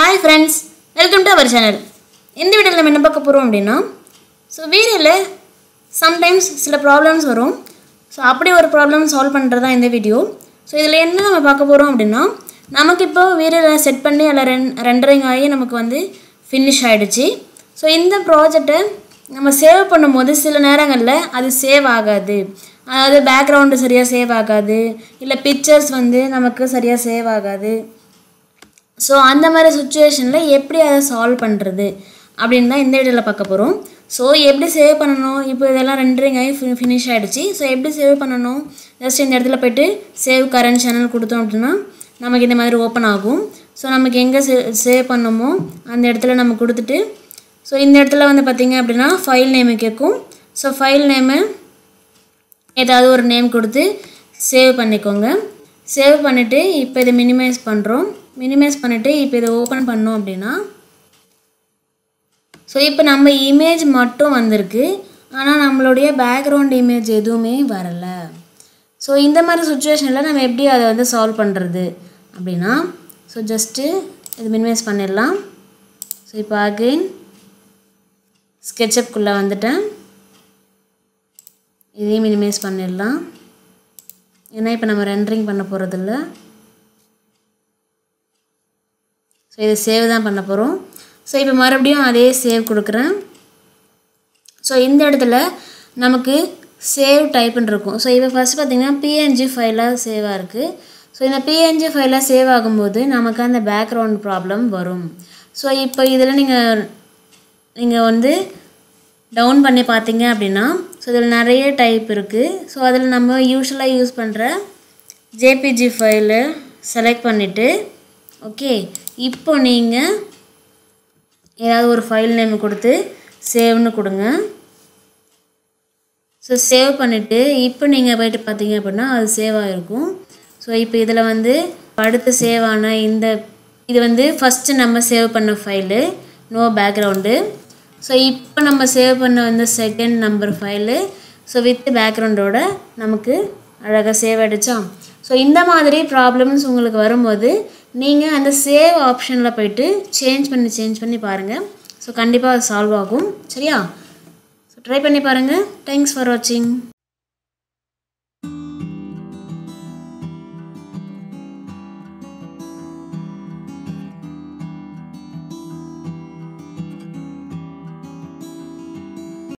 hi friends welcome to our channel இந்த வீடியோவில் நம்ம என்ன பார்க்க போகிறோம் அப்படின்னா ஸோ வீடியோவில் சம்டைம்ஸ் சில ப்ராப்ளம்ஸ் வரும் ஸோ அப்படி ஒரு ப்ராப்ளம் சால்வ் பண்ணுறது தான் இந்த வீடியோ ஸோ இதில் என்ன நம்ம பார்க்க போகிறோம் அப்படின்னா நமக்கு இப்போ வீடியோவில் செட் பண்ணி அதில் ரென் ரெண்டரிங் ஆகி நமக்கு வந்து ஃபினிஷ் ஆகிடுச்சு ஸோ இந்த ப்ராஜெக்டை நம்ம சேவ் பண்ணும்போது சில நேரங்களில் அது சேவ் ஆகாது அதாவது பேக்ரவுண்டு சரியாக சேவ் ஆகாது இல்லை பிக்சர்ஸ் வந்து நமக்கு சரியாக சேவ் ஆகாது ஸோ அந்த மாதிரி சுச்சுவேஷனில் எப்படி அதை சால்வ் பண்ணுறது அப்படின்னு தான் இந்த வீடியோவில் பார்க்க போகிறோம் ஸோ எப்படி சேவ் பண்ணணும் இப்போ இதெல்லாம் ரெண்டரிங் ஆகி ஃபி ஃபினிஷ் ஆகிடுச்சு ஸோ எப்படி சேவ் பண்ணணும் ஜஸ்ட் இந்த இடத்துல போய்ட்டு சேவ் கரண்ட் சேனல் கொடுத்தோம் அப்படின்னா நமக்கு இந்த மாதிரி ஓப்பன் ஆகும் ஸோ நமக்கு எங்கே சே சேவ் பண்ணணுமோ அந்த இடத்துல நம்ம கொடுத்துட்டு ஸோ இந்த இடத்துல வந்து பார்த்திங்க அப்படின்னா ஃபைல் நேமு கேட்கும் ஸோ ஃபைல் நேமு ஏதாவது ஒரு நேம் கொடுத்து சேவ் பண்ணிக்கோங்க சேவ் பண்ணிவிட்டு இப்போ இதை மினிமைஸ் பண்ணுறோம் மினிமைஸ் பண்ணிவிட்டு இப்போ இதை ஓப்பன் பண்ணோம் அப்படின்னா ஸோ இப்போ நம்ம இமேஜ் மட்டும் வந்திருக்கு ஆனால் நம்மளுடைய பேக்ரவுண்ட் இமேஜ் எதுவுமே வரலை ஸோ இந்த மாதிரி சுச்சுவேஷனில் நம்ம எப்படி அதை வந்து சால்வ் பண்ணுறது அப்படின்னா ஸோ ஜஸ்ட்டு இது மினிமைஸ் பண்ணிடலாம் ஸோ இப்போ அகெயின் ஸ்கெட்சப்குள்ளே வந்துட்டேன் இதையும் மினிமைஸ் பண்ணிடலாம் ஏன்னா இப்போ நம்ம ரெண்டரிங் பண்ண போகிறதில்ல ஸோ இதை சேவ் தான் பண்ண போகிறோம் ஸோ இப்போ மறுபடியும் அதே சேவ் கொடுக்குறேன் ஸோ இந்த இடத்துல நமக்கு சேவ் டைப்புன்னு இருக்கும் ஸோ இப்போ ஃபஸ்ட் பார்த்திங்கன்னா பிஎன்ஜி ஃபைலாக சேவாக இருக்குது ஸோ இந்த பிஎன்ஜி ஃபைலாக சேவ் ஆகும்போது நமக்கு அந்த பேக்ரவுண்ட் ப்ராப்ளம் வரும் ஸோ இப்போ இதில் நீங்கள் நீங்கள் வந்து டவுன் பண்ணி பார்த்தீங்க அப்படின்னா ஸோ இதில் நிறைய டைப் இருக்குது ஸோ அதில் நம்ம யூஸ்வலாக யூஸ் பண்ணுற ஜேபிஜி ஃபைலு செலக்ட் பண்ணிவிட்டு ஓகே இப்போ நீங்கள் ஏதாவது ஒரு ஃபைல் நேம் கொடுத்து சேவ்னு கொடுங்க ஸோ சேவ் பண்ணிவிட்டு இப்போ நீங்கள் போயிட்டு பார்த்தீங்க அப்படின்னா அது சேவ் ஆகிருக்கும் ஸோ இப்போ இதில் வந்து அடுத்து சேவ் ஆன இந்த இது வந்து ஃபஸ்ட்டு நம்ம சேவ் பண்ண ஃபைலு நோ பேக்ரவுண்டு ஸோ இப்போ நம்ம சேவ் பண்ண வந்து second number file so with பேக்ரவுண்டோட நமக்கு அழகாக சேவ் ஆகிடுச்சா ஸோ இந்த மாதிரி ப்ராப்ளம்ஸ் உங்களுக்கு வரும்போது நீங்கள் அந்த சேவ் ஆப்ஷனில் போயிட்டு சேஞ்ச் பண்ணி சேஞ்ச் பண்ணி பாருங்கள் ஸோ கண்டிப்பாக அது சால்வ் ஆகும் சரியா ஸோ ட்ரை பண்ணி பாருங்கள் தேங்க்ஸ் ஃபார் வாட்சிங்